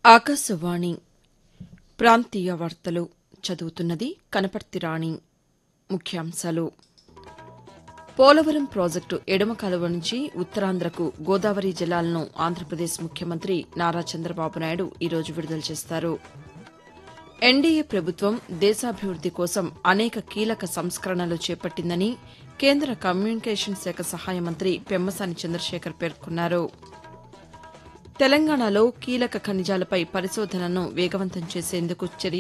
ఆకాశవాణి ప్రాంతీయ వార్తలు చదువుతున్నది కనపర్తి రాణి ముఖ్యాంశాలు పోలవరం ప్రాజెక్టు ఎడమ కాలువ నుంచి ఉత్తరాంధ్రకు గోదావరి జలాలను ఆంధ్రప్రదేశ్ ముఖ్యమంత్రి నారా చంద్రబాబు నాయుడు ఈరోజు విడుదల చేస్తారు ఎన్డీఏ ప్రభుత్వం దేశాభివృద్ది కోసం అనేక కీలక సంస్కరణలు చేపట్టిందని కేంద్ర కమ్యూనికేషన్ శాఖ సహాయ మంత్రి పెమ్మసాని చంద్రశేఖర్ పేర్కొన్నారు తెలంగాణలో కీలక ఖనిజాలపై పరిశోధనను వేగవంతం చేసేందుకు చర్య